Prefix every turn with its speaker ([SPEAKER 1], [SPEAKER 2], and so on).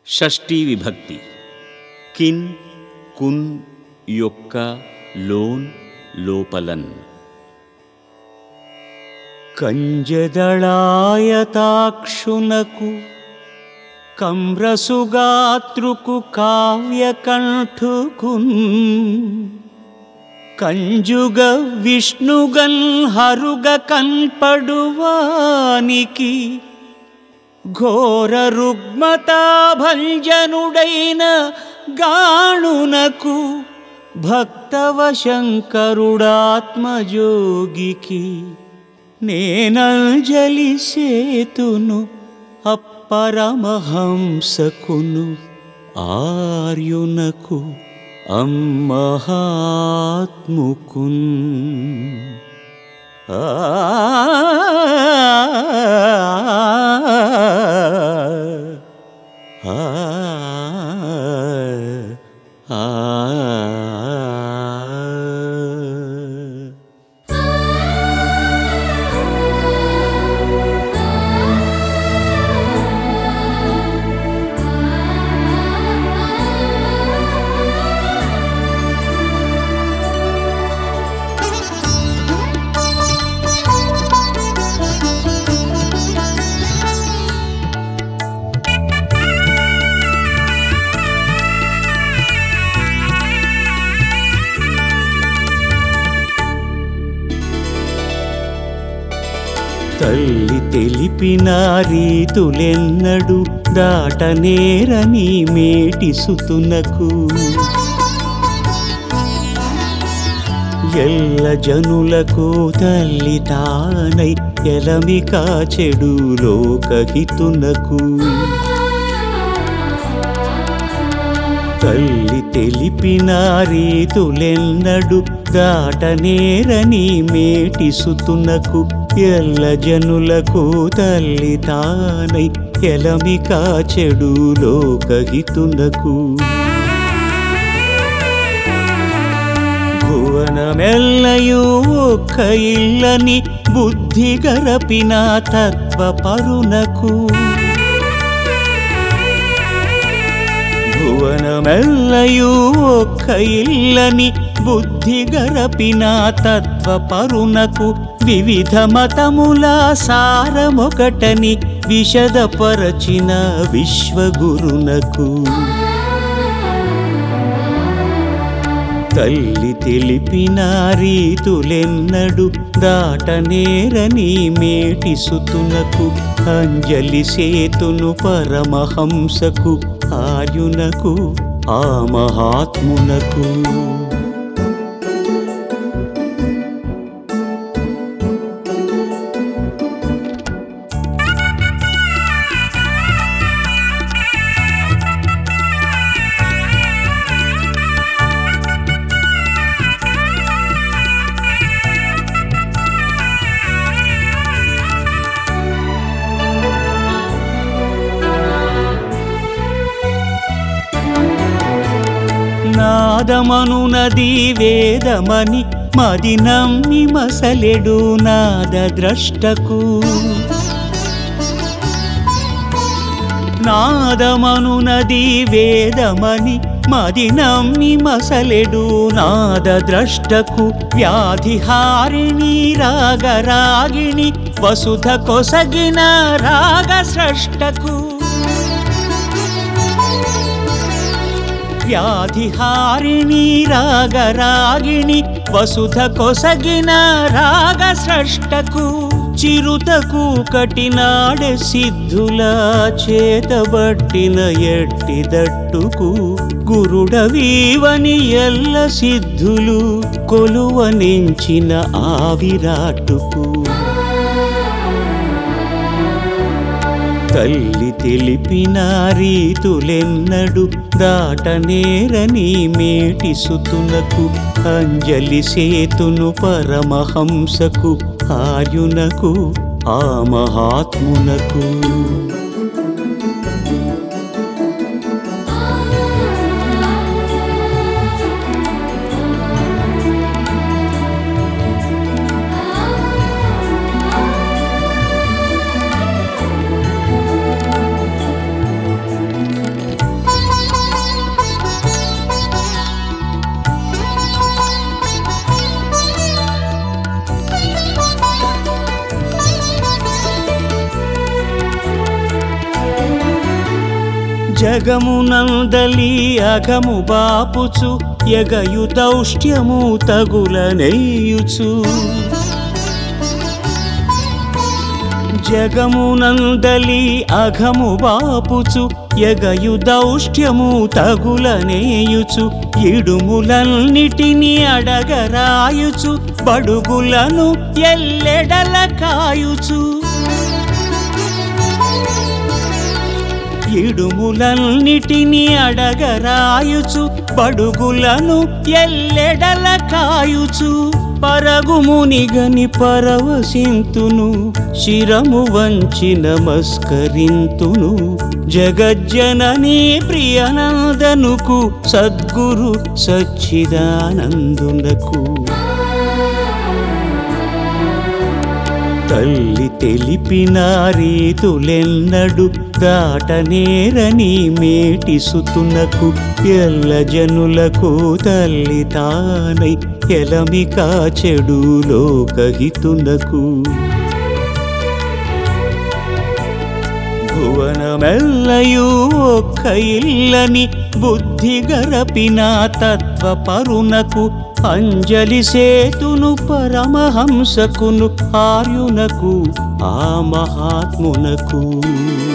[SPEAKER 1] షష్ఠీ విభక్తి కిన్ కున్ యొక్క లోన్ లోపలన్ కంజదళాయతాక్షునకు కమ్రసుగాతృకు కావ్యకంఠుకున్ కంజుగ విష్ణుగన్ హరుగ కన్పడువానికి ఘోర రుగ్మతాభంజనుడైన గాణునకు భక్తవశంకరుడాత్మజోగికి నేనంజలి సేతును అప్పరమహంసకును ఆర్యునకు అమ్మహాత్ముకున్ ఆ ఆ తల్లి తెలిపిన రీతులెన్నడు దాటనేరని మేటి సుతునకు ఎల్ల జనులకు తల్లి తానై ఎలమిక చెడు లోకహితునకు తల్లి తెలిపిన రీతులెన్నడు దాటనేరని మేటి సుతునకు ఎల్ల జనులకు తల్లి తానై ఎలమిక చెడు లోకహితునకు భువనమెల్లయూ ఒక్క ఇల్లని బుద్ధి గరపిన తత్వపరునకు భువనమెల్లయూ ఒక్క ఇల్లని బుద్ధి గరపిన తత్వపరునకు వివిధ మతముల సారమొకటని విశదపరచిన విశ్వగురునకు తల్లి తెలిపిన రీతులెన్నడు దాటనేరని మేటి సుతునకు అంజలి సేతును పరమహంసకు ఆయునకు ఆ మహాత్మునకు నాదమనునది వేదమని మది నమ్మి మసలెడు నాద ద్రష్టకు నాదమనునది వేదమని మది నమ్మి మసలెడు నాద ద్రష్టకు వ్యాధిహారిణి రాగరాగిణి వసుధ కొసగిన రాగ స్రష్టకు వ్యాధిహారిణి రాగరాగిణి వసుధ కొసగిన రాగ స్రష్టకు చిరుతకు కటినాడె సిద్ధుల చేతబట్టిన ఎట్టి దట్టుకు గురుడవీవని ఎల్ల సిద్ధులు కొలువనించిన ఆ విరాట్టుకు తల్లి తెలిపిన రీతులెన్నడు దాటనేరని మేటి సుతునకు అంజలి సేతును పరమహంసకు ఆయునకు ఆ మహాత్మునకు జగమునందలి అఘము బాపుచు ఎగయు దౌష్ట్యము తగులనేయుచు జగమునందలి అఘము బాపుచు ఎగయు దౌష్ట్యము తగులనేయుచు ఇడుములన్నిటిని అడగరాయుచు బడుగులను ఎల్లెడల కాయుచు ఇడుములన్నిటిని అడగరాయుచు బడుగులను ఎల్లెడల కాయుచు పరగుమునిగని పరవశింతును శిరము వంచి నమస్కరింతును జగజ్జననీ ప్రియనందనుకు సద్గురు సచ్చిదానందునకు తల్లి తెలిపిన రీతులెన్నడు దాటనేరని మేటి సుతునకు ఎల్ల జనులకు తల్లి తానై ఎలమి కాచెడు లోకహితునకు భువనమెల్లయూ ఒక్క ఇల్లని బుద్ధి గరపిన తత్వపరునకు అంజలి సేతును పరమహంసకును ఆర్యునకు ఆ మహాత్మునకు